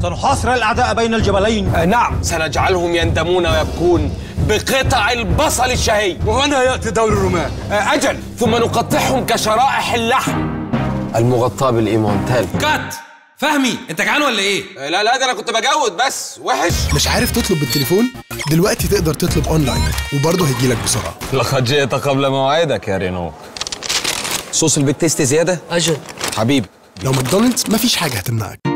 سنحاصر الأعداء بين الجبلين آه نعم سنجعلهم يندمون ويبكون بقطع البصل الشهي وهنا يأتي دور الرومان آه أجل ثم نقطعهم كشرائح اللحم المغطاة بالإيمونتال كات فهمي انت جعان ولا ايه آه لا لا ده انا كنت بجود بس وحش مش عارف تطلب بالتليفون دلوقتي تقدر تطلب اونلاين وبرضه هيجيلك بسرعه لقد جئت قبل موعدك يا رينو صوص البيت تيست زيادة أجل حبيبي لو ماكدونالدز مفيش حاجه هتمنعك